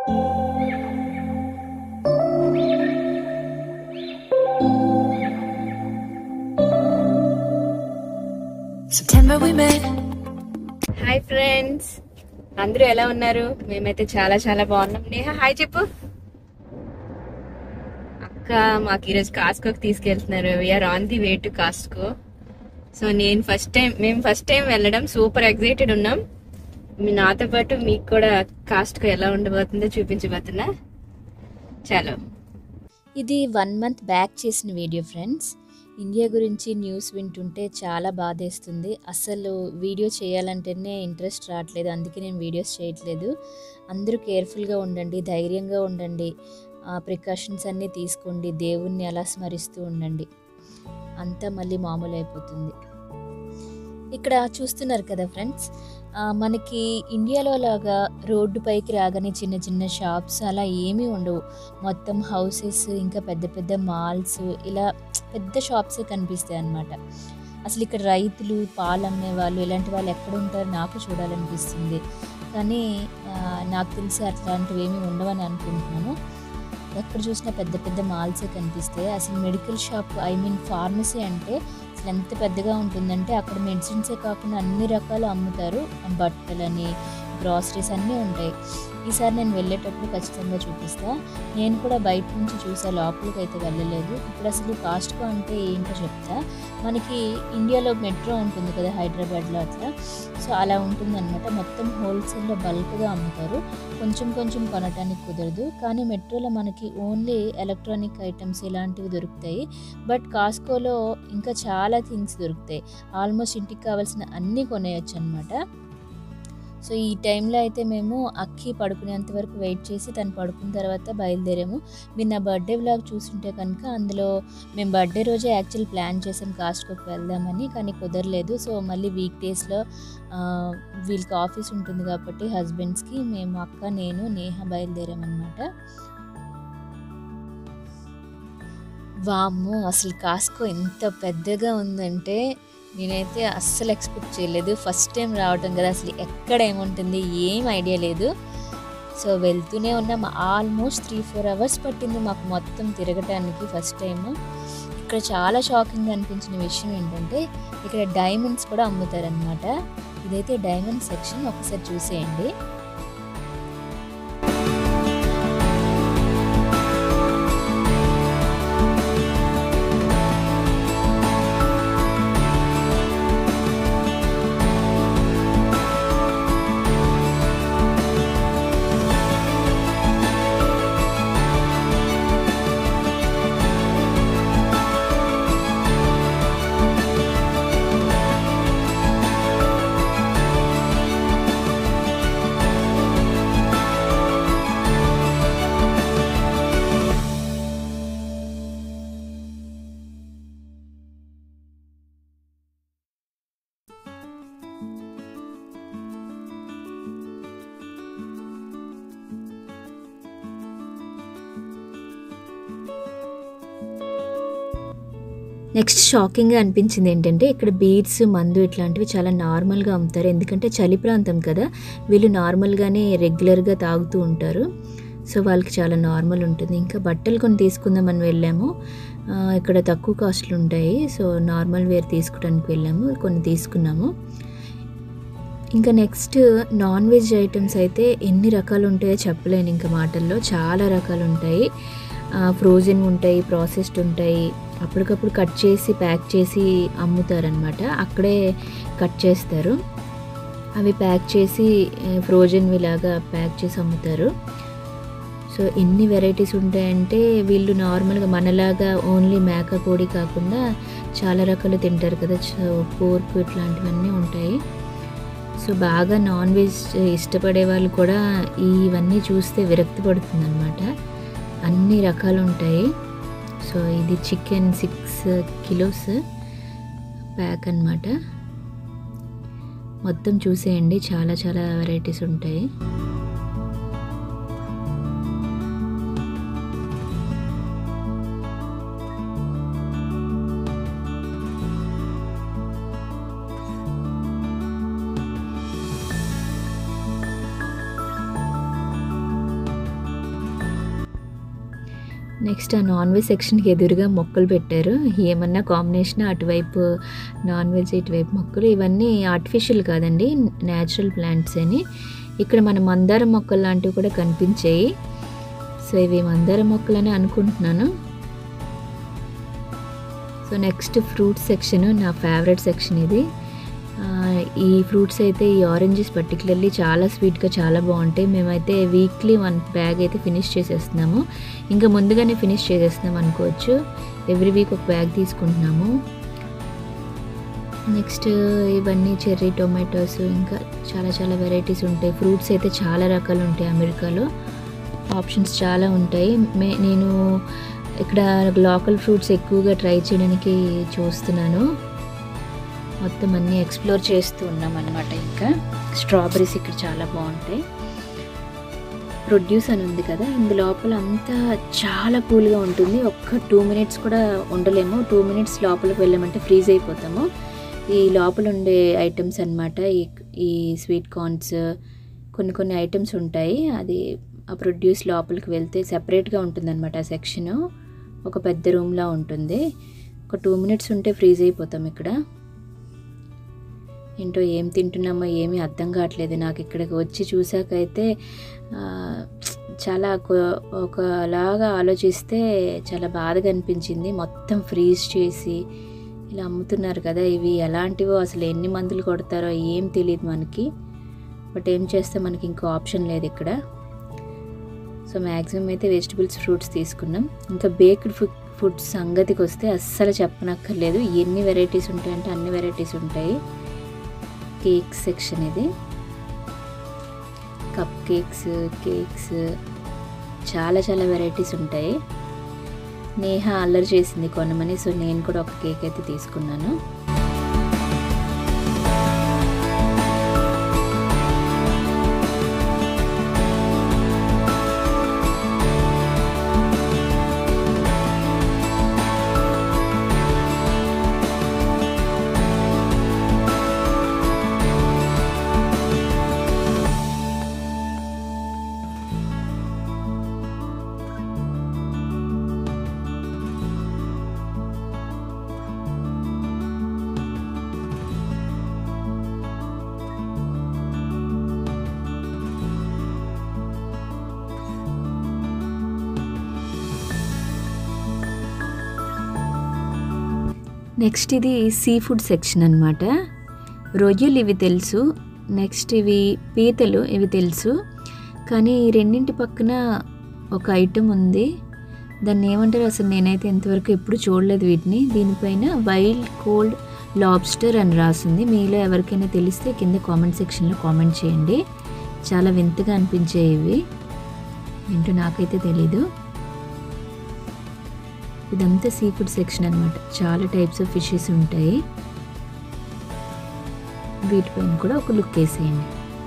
September we met. Hi friends అందరూ ఎలా ఉన్నారు మేమైతే చాలా చాలా బాగున్నాం నేహ హాయ్ చెప్పు అక్క మాకు ఈరోజు కాస్కోకి తీసుకెళ్తున్నారు we're on the way to Costco so నేను ఫస్ట్ టైం మేము ఫస్ట్ టైం వెళ్ళడం సూపర్ ఎక్సైటెడ్ ఉన్నాం మీ నాతో పాటు మీకు కూడా కాస్ట్కో ఎలా ఉండబోతుందో చూపించబోతున్నా చలో ఇది వన్ మంత్ బ్యాక్ చేసిన వీడియో ఫ్రెండ్స్ ఇండియా గురించి న్యూస్ వింటుంటే చాలా బాధేస్తుంది అసలు వీడియో చేయాలంటేనే ఇంట్రెస్ట్ రావట్లేదు అందుకే నేను వీడియోస్ చేయట్లేదు అందరూ కేర్ఫుల్గా ఉండండి ధైర్యంగా ఉండండి ప్రికాషన్స్ అన్నీ తీసుకోండి దేవుణ్ణి అలా స్మరిస్తూ ఉండండి అంతా మళ్ళీ మామూలు అయిపోతుంది ఇక్కడ చూస్తున్నారు కదా ఫ్రెండ్స్ ఆ, మనకి ఇండియాలో లాగా రోడ్డు పైకి రాగానే చిన్న చిన్న షాప్స్ అలా ఏమీ ఉండవు మొత్తం హౌసెస్ ఇంకా పెద్ద పెద్ద మాల్స్ ఇలా పెద్ద షాప్సే కనిపిస్తాయి అన్నమాట అసలు ఇక్కడ రైతులు పాలు అమ్మే వాళ్ళు ఇలాంటి వాళ్ళు ఎక్కడ ఉంటారు నాకు చూడాలనిపిస్తుంది కానీ ఆ, నాకు తెలిసి అట్లాంటివి ఏమీ ఉండవని అనుకుంటున్నాను ఎక్కడ చూసినా పెద్ద పెద్ద మాల్సే కనిపిస్తాయి అసలు medical shop I mean pharmacy అంటే అసలు ఎంత పెద్దగా ఉంటుందంటే అక్కడ మెడిసిన్సే కాకుండా అన్ని రకాలు అమ్ముతారు బట్టలని గ్రాసరీస్ అన్నీ ఉంటాయి ఈసారి నేను వెళ్ళేటప్పుడు ఖచ్చితంగా చూపిస్తా నేను కూడా బయట నుంచి చూసా లోపలికి అయితే వెళ్ళలేదు ఇప్పుడు అసలు కాస్ట్కో అంటే ఏంటో చెప్తా మనకి ఇండియాలో మెట్రో ఉంటుంది కదా హైదరాబాద్లో అట్లా సో అలా ఉంటుందన్నమాట మొత్తం హోల్సేల్లో బల్క్గా అమ్ముతారు కొంచెం కొంచెం కొనటానికి కుదరదు కానీ మెట్రోలో మనకి ఓన్లీ ఎలక్ట్రానిక్ ఐటమ్స్ ఇలాంటివి దొరుకుతాయి బట్ కాస్కోలో ఇంకా చాలా థింగ్స్ దొరుకుతాయి ఆల్మోస్ట్ ఇంటికి కావాల్సిన అన్నీ కొనేయచ్చు అనమాట సో ఈ టైంలో అయితే మేము అక్కి పడుకునేంత వరకు వెయిట్ చేసి తను పడుకున్న తర్వాత బయలుదేరాము మీరు నా బర్త్డే వ్లాగ్ చూస్తుంటే కనుక అందులో మేము బర్త్డే రోజే యాక్చువల్ ప్లాన్ చేసాం కాస్ట్కోకి వెళ్దామని కానీ కుదరలేదు సో మళ్ళీ వీక్ డేస్లో వీళ్ళకి ఆఫీస్ ఉంటుంది కాబట్టి హస్బెండ్స్కి మేము అక్క నేను నేహ బయలుదేరామన్నమాట వామ్మో అసలు కాస్కో ఎంత పెద్దగా ఉందంటే నేనైతే అస్సలు ఎక్స్పెక్ట్ చేయలేదు ఫస్ట్ టైం రావటం కదా అసలు ఎక్కడ ఏముంటుంది ఏం ఐడియా లేదు సో వెళ్తూనే ఉన్నాం ఆల్మోస్ట్ త్రీ ఫోర్ అవర్స్ పట్టింది మాకు మొత్తం తిరగటానికి ఫస్ట్ టైం ఇక్కడ చాలా షాకింగ్ అనిపించిన విషయం ఏంటంటే ఇక్కడ డైమండ్స్ కూడా అమ్ముతారనమాట ఇదైతే డైమండ్ సెక్షన్ ఒకసారి చూసేయండి నెక్స్ట్ షాకింగ్గా అనిపించింది ఏంటంటే ఇక్కడ బీడ్స్ మందు ఇట్లాంటివి చాలా నార్మల్గా అమ్ముతారు ఎందుకంటే చలి ప్రాంతం కదా వీళ్ళు నార్మల్గానే రెగ్యులర్గా తాగుతూ ఉంటారు సో వాళ్ళకి చాలా నార్మల్ ఉంటుంది ఇంకా బట్టలు కొన్ని తీసుకుందామని వెళ్ళాము ఆ, ఇక్కడ తక్కువ కాస్ట్లు ఉంటాయి సో నార్మల్ వేర్ తీసుకోవడానికి వెళ్ళాము కొన్ని తీసుకున్నాము ఇంకా నెక్స్ట్ నాన్ వెజ్ ఐటమ్స్ అయితే ఎన్ని రకాలు ఉంటాయో చెప్పలేను ఇంకా మాటల్లో చాలా రకాలు ఉంటాయి ఫ్రోజన్ ఉంటాయి ప్రాసెస్డ్ ఉంటాయి అప్పటికప్పుడు కట్ చేసి ప్యాక్ చేసి అమ్ముతారనమాట అక్కడే కట్ చేస్తారు అవి ప్యాక్ చేసి ఫ్రోజన్వి లాగా ప్యాక్ చేసి అమ్ముతారు సో ఎన్ని వెరైటీస్ ఉంటాయంటే వీళ్ళు నార్మల్గా మనలాగా ఓన్లీ మేక కోడి కాకుండా చాలా రకాలు తింటారు కదా పోర్క్ ఇట్లాంటివన్నీ ఉంటాయి సో బాగా నాన్ వెజ్ ఇష్టపడే వాళ్ళు కూడా ఇవన్నీ చూస్తే విరక్తి పడుతుంది అనమాట అన్ని రకాలు ఉంటాయి సో ఇది చికెన్ సిక్స్ కిలోస్ ప్యాక్ అన్నమాట మొత్తం చూసేయండి చాలా చాలా వెరైటీస్ ఉంటాయి నెక్స్ట్ ఆ నాన్ వెజ్ సెక్షన్కి ఎదురుగా మొక్కలు పెట్టారు ఏమన్నా కాంబినేషన్ అటువైపు నాన్ వెజ్ ఇటువైపు మొక్కలు ఇవన్నీ ఆర్టిఫిషియల్ కాదండి న్యాచురల్ ప్లాంట్స్ అని ఇక్కడ మన మందార మొక్కలు లాంటివి కూడా కనిపించాయి సో ఇవి మందార మొక్కలని అనుకుంటున్నాను సో నెక్స్ట్ ఫ్రూట్ సెక్షన్ నా ఫేవరెట్ సెక్షన్ ఇది ఆ, ఈ ఫ్రూట్స్ అయితే ఈ ఆరెంజెస్ పర్టికులర్లీ చాలా స్వీట్గా చాలా బాగుంటాయి మేమైతే వీక్లీ వన్ బ్యాగ్ అయితే ఫినిష్ చేసేస్తున్నాము ఇంకా ముందుగానే ఫినిష్ చేసేస్తున్నాం అనుకోవచ్చు ఎవ్రీ వీక్ ఒక బ్యాగ్ తీసుకుంటున్నాము నెక్స్ట్ ఇవన్నీ చెర్రీ టొమాటోస్ ఇంకా చాలా చాలా వెరైటీస్ ఉంటాయి ఫ్రూట్స్ అయితే చాలా రకాలు ఉంటాయి అమెరికాలో ఆప్షన్స్ చాలా ఉంటాయి మే నేను ఇక్కడ లోకల్ ఫ్రూట్స్ ఎక్కువగా ట్రై చేయడానికి చూస్తున్నాను మొత్తం అన్నీ ఎక్స్ప్లోర్ చేస్తూ ఉన్నాం అనమాట ఇంకా స్ట్రాబెరీస్ ఇక్కడ చాలా బాగుంటాయి ప్రొడ్యూస్ అని ఉంది కదా ఇందు లోపల అంతా చాలా కూల్గా ఉంటుంది ఒక్క టూ మినిట్స్ కూడా ఉండలేము టూ మినిట్స్ లోపలికి వెళ్ళామంటే ఫ్రీజ్ అయిపోతాము ఈ లోపల ఉండే ఐటమ్స్ అన్నమాట ఈ ఈ స్వీట్ కార్న్స్ కొన్ని కొన్ని ఐటమ్స్ ఉంటాయి అది ఆ ప్రొడ్యూస్ లోపలికి వెళ్తే సెపరేట్గా ఉంటుంది అనమాట ఆ సెక్షన్ ఒక పెద్ద రూమ్లా ఉంటుంది ఒక టూ మినిట్స్ ఉంటే ఫ్రీజ్ అయిపోతాం ఇక్కడ ఏంటో ఏం తింటున్నామో ఏమీ అర్థం కావట్లేదు నాకు ఇక్కడికి వచ్చి చూసాకైతే ఆ, చాలా ఒక- ఒకలాగా ఆలోచిస్తే చాలా బాధగా అనిపించింది మొత్తం ఫ్రీజ్ చేసి ఇలా అమ్ముతున్నారు కదా ఇవి ఎలాంటివో అసలు ఎన్ని మందులు కొడతారో ఏం తెలియదు మనకి బట్ ఏం చేస్తే మనకి ఇంకో ఆప్షన్ లేదు ఇక్కడ సో మ్యాక్సిమం అయితే వెజిటబుల్స్ ఫ్రూట్స్ తీసుకున్నాం ఇంకా బేక్డ్ ఫుడ్ ఫుడ్ సంగతికి వస్తే అస్సలు చెప్పనక్కర్లేదు ఎన్ని వెరైటీస్ ఉంటాయంటే అన్ని వెరైటీస్ ఉంటాయి కేక్ సెక్షన్ ఇది కప్ కేక్స్ కేక్స్ చాలా చాలా వెరైటీస్ ఉంటాయి నేహ అల్లరి చేసింది కొనమని సో నేను కూడా ఒక కేక్ అయితే తీసుకున్నాను నెక్స్ట్ ఇది సీ ఫుడ్ సెక్షన్ అనమాట రొయ్యలు ఇవి తెలుసు నెక్స్ట్ ఇవి పీతలు ఇవి తెలుసు కానీ ఈ రెండింటి పక్కన ఒక ఐటెం ఉంది దాన్ని ఏమంటారు అసలు నేనైతే ఇంతవరకు ఎప్పుడు చూడలేదు వీటిని దీనిపైన వైల్డ్ కోల్డ్ లాబ్స్టర్ అని రాసింది మీలో ఎవరికైనా తెలిస్తే కింద కామెంట్ సెక్షన్లో కామెంట్ చేయండి చాలా వింతగా అనిపించాయి ఇవి ఏంటో నాకైతే తెలీదు ఇదంతా సీ ఫుడ్ సెక్షన్ అనమాట చాలా టైప్స్ ఆఫ్ ఫిషెస్ ఉంటాయి వీటిపైన కూడా ఒక లుక్ వేసేయండి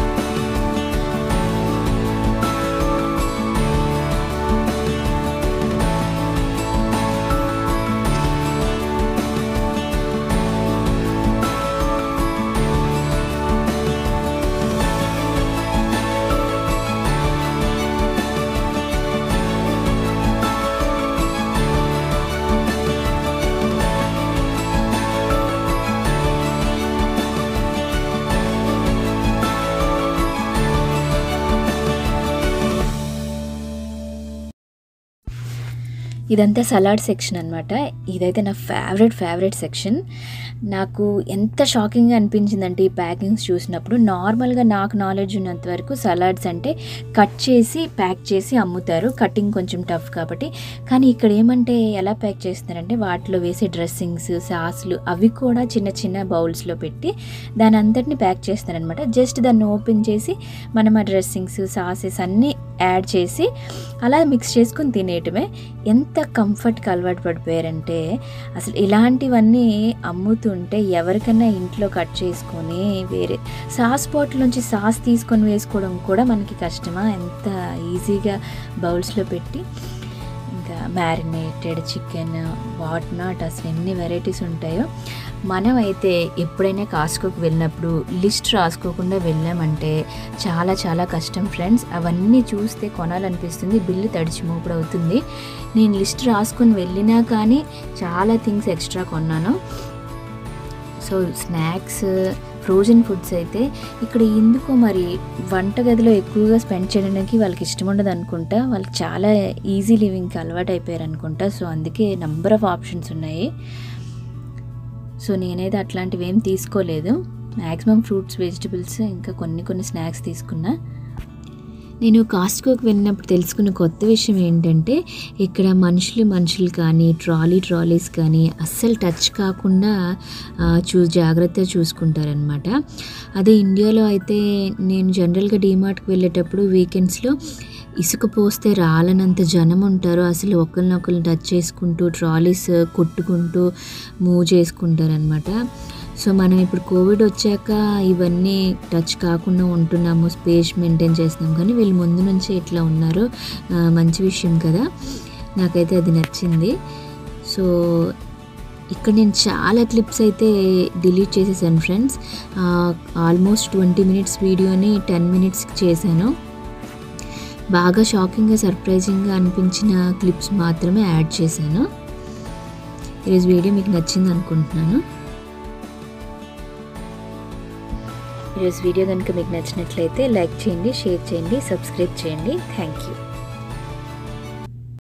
ఇదంతా సలాడ్ సెక్షన్ అనమాట ఇదైతే నా ఫేవరెట్ ఫేవరెట్ సెక్షన్ నాకు ఎంత షాకింగ్గా అనిపించిందంటే ఈ ప్యాకింగ్స్ చూసినప్పుడు నార్మల్గా నాకు నాలెడ్జ్ ఉన్నంత వరకు సలాడ్స్ అంటే కట్ చేసి ప్యాక్ చేసి అమ్ముతారు కటింగ్ కొంచెం టఫ్ కాబట్టి కానీ ఇక్కడ ఏమంటే ఎలా ప్యాక్ చేస్తున్నారంటే వాటిలో వేసే డ్రెస్సింగ్స్ సాస్లు అవి కూడా చిన్న చిన్న బౌల్స్లో పెట్టి దాని అంతటిని ప్యాక్ చేస్తున్నారనమాట జస్ట్ దాన్ని ఓపెన్ చేసి మనం ఆ డ్రెస్సింగ్స్ సాసెస్ అన్నీ యాడ్ చేసి అలా మిక్స్ చేసుకుని తినేయటమే ఎంత కంఫర్ట్కి అలవాటు పడిపోయారంటే అసలు ఇలాంటివన్నీ అమ్ముతుంటే ఎవరికైనా ఇంట్లో కట్ చేసుకొని వేరే సాస్ బాటిల్ నుంచి సాస్ తీసుకొని వేసుకోవడం కూడా మనకి కష్టమా ఎంత ఈజీగా బౌల్స్లో పెట్టి ఇంకా మ్యారినేటెడ్ చికెన్ వాట్ నాట్ అసలు ఎన్ని వెరైటీస్ ఉంటాయో మనం అయితే ఎప్పుడైనా కాస్కోకి వెళ్ళినప్పుడు లిస్ట్ రాసుకోకుండా వెళ్ళామంటే చాలా చాలా కష్టం ఫ్రెండ్స్ అవన్నీ చూస్తే కొనాలనిపిస్తుంది బిల్లు తడిచి మూపుడు అవుతుంది నేను లిస్ట్ రాసుకొని వెళ్ళినా కానీ చాలా థింగ్స్ ఎక్స్ట్రా కొన్నాను సో స్నాక్స్ ఫ్రోజన్ ఫుడ్స్ అయితే ఇక్కడ ఎందుకో మరి వంటగదిలో ఎక్కువగా స్పెండ్ చేయడానికి వాళ్ళకి ఇష్టం ఉండదు అనుకుంటా వాళ్ళకి చాలా ఈజీ లివింగ్కి అలవాటు అయిపోయారు అనుకుంటా సో అందుకే నంబర్ ఆఫ్ ఆప్షన్స్ ఉన్నాయి సో నేనైతే అట్లాంటివి ఏం తీసుకోలేదు మ్యాక్సిమం ఫ్రూట్స్ వెజిటబుల్స్ ఇంకా కొన్ని కొన్ని స్నాక్స్ తీసుకున్నా నేను కాస్ట్కోకి వెళ్ళినప్పుడు తెలుసుకున్న కొత్త విషయం ఏంటంటే ఇక్కడ మనుషులు మనుషులు కానీ ట్రాలీ ట్రాలీస్ కానీ అస్సలు టచ్ కాకుండా ఆ, చూ జాగ్రత్తగా చూసుకుంటారనమాట అదే ఇండియాలో అయితే నేను జనరల్గా డీమార్ట్కి వెళ్ళేటప్పుడు వీకెండ్స్లో ఇసుక పోస్తే రాలనంత జనం ఉంటారు అసలు ఒకరినొకరిని టచ్ చేసుకుంటూ ట్రాలీస్ కొట్టుకుంటూ మూవ్ చేసుకుంటారనమాట సో మనం ఇప్పుడు కోవిడ్ వచ్చాక ఇవన్నీ టచ్ కాకుండా ఉంటున్నాము స్పేస్ మెయింటైన్ చేస్తున్నాం కానీ వీళ్ళు ముందు నుంచే ఇట్లా ఉన్నారు ఆ, మంచి విషయం కదా నాకైతే అది నచ్చింది సో ఇక్కడ నేను చాలా క్లిప్స్ అయితే డిలీట్ చేసేసాను ఫ్రెండ్స్ ఆల్మోస్ట్ ట్వంటీ మినిట్స్ వీడియోని టెన్ మినిట్స్కి చేశాను బాగా షాకింగ్గా సర్ప్రైజింగ్గా అనిపించిన క్లిప్స్ మాత్రమే యాడ్ చేశాను ఈరోజు వీడియో మీకు నచ్చింది అనుకుంటున్నాను ఈరోజు వీడియో కనుక మీకు నచ్చినట్లయితే లైక్ చేయండి షేర్ చేయండి సబ్స్క్రైబ్ చేయండి థ్యాంక్ యూ